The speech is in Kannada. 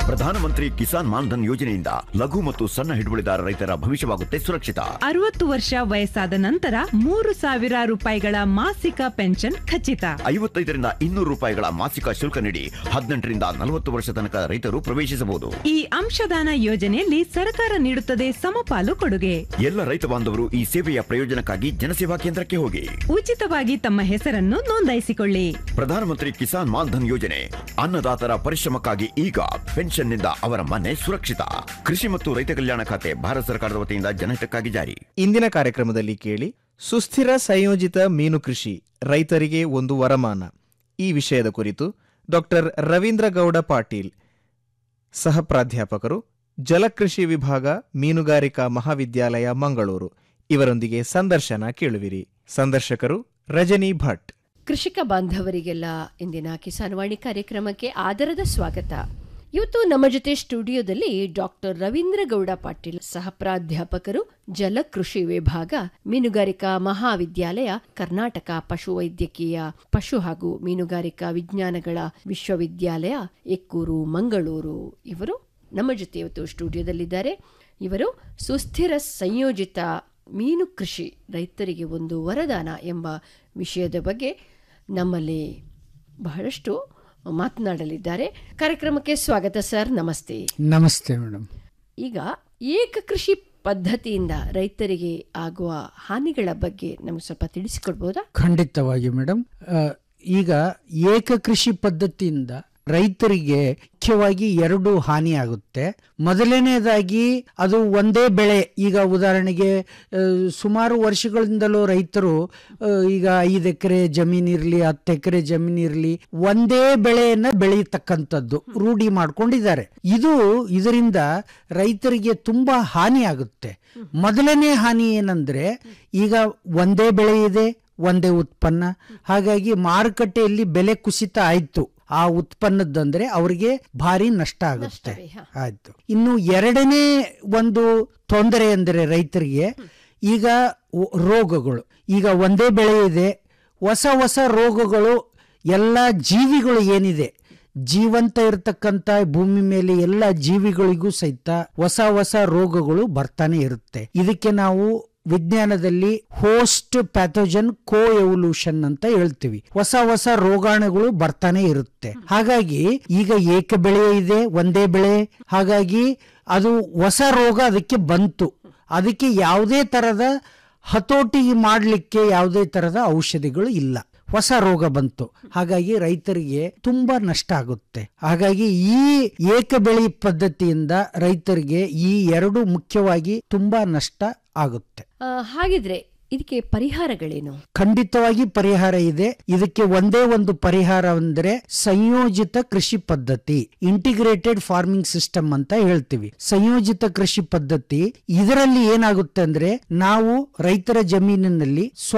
ಪ್ರಧಾನಮಂತ್ರಿ ಕಿಸಾನ್ ಮಾನ್ಧನ್ ಯೋಜನೆಯಿಂದ ಲಘು ಮತ್ತು ಸಣ್ಣ ಹಿಡುವಳಿದಾರ ರೈತರ ಭವಿಷ್ಯವಾಗುತ್ತೆ ಸುರಕ್ಷಿತ ಅರವತ್ತು ವರ್ಷ ವಯಸ್ಸಾದ ನಂತರ ಮೂರು ಸಾವಿರ ರೂಪಾಯಿಗಳ ಮಾಸಿಕ ಪೆನ್ಷನ್ ಖಚಿತ ಐವತ್ತೈದರಿಂದ ಇನ್ನೂರು ರೂಪಾಯಿಗಳ ಮಾಸಿಕ ಶುಲ್ಕ ನೀಡಿ ಹದಿನೆಂಟರಿಂದ ನಲವತ್ತು ವರ್ಷ ತನಕ ರೈತರು ಪ್ರವೇಶಿಸಬಹುದು ಈ ಅಂಶದಾನ ಯೋಜನೆಯಲ್ಲಿ ಸರ್ಕಾರ ನೀಡುತ್ತದೆ ಸಮಪಾಲು ಕೊಡುಗೆ ಎಲ್ಲ ರೈತ ಬಾಂಧವರು ಈ ಸೇವೆಯ ಪ್ರಯೋಜನಕ್ಕಾಗಿ ಜನಸೇವಾ ಕೇಂದ್ರಕ್ಕೆ ಹೋಗಿ ಉಚಿತವಾಗಿ ತಮ್ಮ ಹೆಸರನ್ನು ನೋಂದಾಯಿಸಿಕೊಳ್ಳಿ ಪ್ರಧಾನಮಂತ್ರಿ ಕಿಸಾನ್ ಮಾನ್ಧನ್ ಯೋಜನೆ ಅನ್ನದಾತರ ಪರಿಶ್ರಮಕ್ಕಾಗಿ ಈಗ ಪೆನ್ಷನ್ನಿಂದ ಅವರ ಮನೆ ಸುರಕ್ಷಿತ ಕೃಷಿ ಮತ್ತು ರೈತ ಕಲ್ಯಾಣ ಖಾತೆ ಭಾರತ ಸರ್ಕಾರದ ವತಿಯಿಂದ ಜನಹಿತಕ್ಕಾಗಿ ಜಾರಿ ಇಂದಿನ ಕಾರ್ಯಕ್ರಮದಲ್ಲಿ ಕೇಳಿ ಸುಸ್ಥಿರ ಸಂಯೋಜಿತ ಮೀನು ಕೃಷಿ ರೈತರಿಗೆ ಒಂದು ವರಮಾನ ಈ ವಿಷಯದ ಕುರಿತು ಡಾಕ್ಟರ್ ರವೀಂದ್ರ ಗೌಡ ಪಾಟೀಲ್ ಸಹ ಪ್ರಾಧ್ಯಾಪಕರು ಜಲಕೃಷಿ ವಿಭಾಗ ಮೀನುಗಾರಿಕಾ ಮಹಾವಿದ್ಯಾಲಯ ಮಂಗಳೂರು ಇವರೊಂದಿಗೆ ಸಂದರ್ಶನ ಕೇಳುವಿರಿ ಸಂದರ್ಶಕರು ರಜನಿ ಭಟ್ ಕೃಷಿಕ ಬಾಂಧವರಿಗೆಲ್ಲ ಇಂದಿನ ಕಿಸಾನ್ ವಾಣಿ ಕಾರ್ಯಕ್ರಮಕ್ಕೆ ಆದರದ ಸ್ವಾಗತ ಇವತ್ತು ನಮ್ಮ ಜೊತೆ ಸ್ಟುಡಿಯೋದಲ್ಲಿ ಡಾಕ್ಟರ್ ರವೀಂದ್ರ ಗೌಡ ಪಾಟೀಲ್ ಸಹ ಪ್ರಾಧ್ಯಾಪಕರು ಜಲಕೃಷಿ ವಿಭಾಗ ಮೀನುಗಾರಿಕಾ ಮಹಾವಿದ್ಯಾಲಯ ಕರ್ನಾಟಕ ಪಶುವೈದ್ಯಕೀಯ ಪಶು ಹಾಗೂ ಮೀನುಗಾರಿಕಾ ವಿಜ್ಞಾನಗಳ ವಿಶ್ವವಿದ್ಯಾಲಯ ಎಕ್ಕೂರು ಮಂಗಳೂರು ಇವರು ನಮ್ಮ ಜೊತೆ ಇವತ್ತು ಸ್ಟುಡಿಯೋದಲ್ಲಿದ್ದಾರೆ ಇವರು ಸುಸ್ಥಿರ ಸಂಯೋಜಿತ ಮೀನು ಕೃಷಿ ರೈತರಿಗೆ ಒಂದು ವರದಾನ ಎಂಬ ವಿಷಯದ ಬಗ್ಗೆ ನಮ್ಮಲ್ಲಿ ಬಹಳಷ್ಟು ಮಾತನಾಡಲಿದ್ದಾರೆ ಕಾರ್ಯಕ್ರಮಕ್ಕೆ ಸ್ವಾಗತ ಸರ್ ನಮಸ್ತೆ ನಮಸ್ತೆ ಮೇಡಮ್ ಈಗ ಏಕ ಕೃಷಿ ಪದ್ಧತಿಯಿಂದ ರೈತರಿಗೆ ಆಗುವ ಹಾನಿಗಳ ಬಗ್ಗೆ ನಮಗೆ ಸ್ವಲ್ಪ ತಿಳಿಸಿಕೊಡ್ಬೋದಾ ಖಂಡಿತವಾಗಿ ಮೇಡಮ್ ಆ, ಈಗ ಏಕ ಕೃಷಿ ಪದ್ಧತಿಯಿಂದ ರೈತರಿಗೆ ಮುಖ್ಯವಾಗಿ ಎರಡು ಹಾನಿ ಆಗುತ್ತೆ ಮೊದಲನೇದಾಗಿ ಅದು ಒಂದೇ ಬೆಳೆ ಈಗ ಉದಾಹರಣೆಗೆ ಆ, ಸುಮಾರು ವರ್ಷಗಳಿಂದಲೂ ರೈತರು ಆ, ಈಗ ಐದು ಎಕರೆ ಜಮೀನಿರಲಿ ಹತ್ತು ಎಕರೆ ಜಮೀನಿರಲಿ ಒಂದೇ ಬೆಳೆಯನ್ನ ಬೆಳೆಯತಕ್ಕಂಥದ್ದು ರೂಢಿ ಮಾಡ್ಕೊಂಡಿದ್ದಾರೆ ಇದು ಇದರಿಂದ ರೈತರಿಗೆ ತುಂಬಾ ಹಾನಿ ಆಗುತ್ತೆ ಮೊದಲನೇ ಹಾನಿ ಏನಂದ್ರೆ ಈಗ ಒಂದೇ ಬೆಳೆ ಇದೆ ಒಂದೇ ಉತ್ಪನ್ನ ಹಾಗಾಗಿ ಮಾರುಕಟ್ಟೆಯಲ್ಲಿ ಬೆಲೆ ಕುಸಿತ ಆಯ್ತು ಆ ಉತ್ಪನ್ನದಂದ್ರೆ ಅವರಿಗೆ ಭಾರಿ ನಷ್ಟ ಆಗುತ್ತೆ ನಷ್ಟವೇ, ಹ. ಆಯ್ತು ಇನ್ನು ಎರಡನೇ ಒಂದು ತೊಂದರೆ ಅಂದರೆ ರೈತರಿಗೆ ಈಗ ಒ- ರೋಗಗಳು ಈಗ ಒಂದೇ ಬೆಳೆ ಇದೆ ಹೊಸ ಹೊಸ ರೋಗಗಳು ಎಲ್ಲ ಜೀವಿಗಳು ಏನಿದೆ ಜೀವಂತ ಇರತಕ್ಕಂತ ಭೂಮಿ ಮೇಲೆ ಎಲ್ಲ ಜೀವಿಗಳಿಗೂ ಸಹಿತ ಹೊಸ ಹೊಸ ರೋಗಗಳು ಬರ್ತಾನೆ ಇರುತ್ತೆ ಇದಕ್ಕೆ ನಾವು ವಿಜ್ಞಾನದಲ್ಲಿ ಹೋಸ್ಟ್ ಪ್ಯಾಥೋಜನ್ ಕೋ ಎವಲ್ಯೂಷನ್ ಅಂತ ಹೇಳ್ತೀವಿ ಹೊಸ ಹೊಸ ರೋಗಾಣುಗಳು ಬರ್ತಾನೆ ಇರುತ್ತೆ ಹಾಗಾಗಿ ಈಗ ಏಕ ಬೆಳೆ ಇದೆ ಒಂದೇ ಬೆಳೆ ಹಾಗಾಗಿ ಅದು ಹೊಸ ರೋಗ ಅದಕ್ಕೆ ಬಂತು ಅದಕ್ಕೆ ಯಾವುದೇ ತರದ ಹತೋಟಿ ಮಾಡಲಿಕ್ಕೆ ಯಾವುದೇ ತರದ ಔಷಧಿಗಳು ಇಲ್ಲ ಹೊಸ ರೋಗ ಬಂತು ಹಾಗಾಗಿ ರೈತರಿಗೆ ತುಂಬಾ ನಷ್ಟ ಆಗುತ್ತೆ ಹಾಗಾಗಿ ಈ ಏಕ ಬೆಳೆ ಪದ್ಧತಿಯಿಂದ ರೈತರಿಗೆ ಈ ಎರಡು ಮುಖ್ಯವಾಗಿ ತುಂಬಾ ನಷ್ಟ ಆಗುತ್ತೆ ಆ, ಹಾಗಿದ್ರೆ ಇದಕ್ಕೆ ಪರಿಹಾರಗಳೇನು ಖಂಡಿತವಾಗಿ ಪರಿಹಾರ ಇದೆ ಇದಕ್ಕೆ ಒಂದೇ ಒಂದು ಪರಿಹಾರ ಅಂದ್ರೆ ಸಂಯೋಜಿತ ಕೃಷಿ ಪದ್ಧತಿ ಇಂಟಿಗ್ರೇಟೆಡ್ ಫಾರ್ಮಿಂಗ್ ಸಿಸ್ಟಮ್ ಅಂತ ಹೇಳ್ತೀವಿ ಸಂಯೋಜಿತ ಕೃಷಿ ಪದ್ಧತಿ ಇದರಲ್ಲಿ ಏನಾಗುತ್ತೆ ಅಂದ್ರೆ ನಾವು ರೈತರ ಜಮೀನಿನಲ್ಲಿ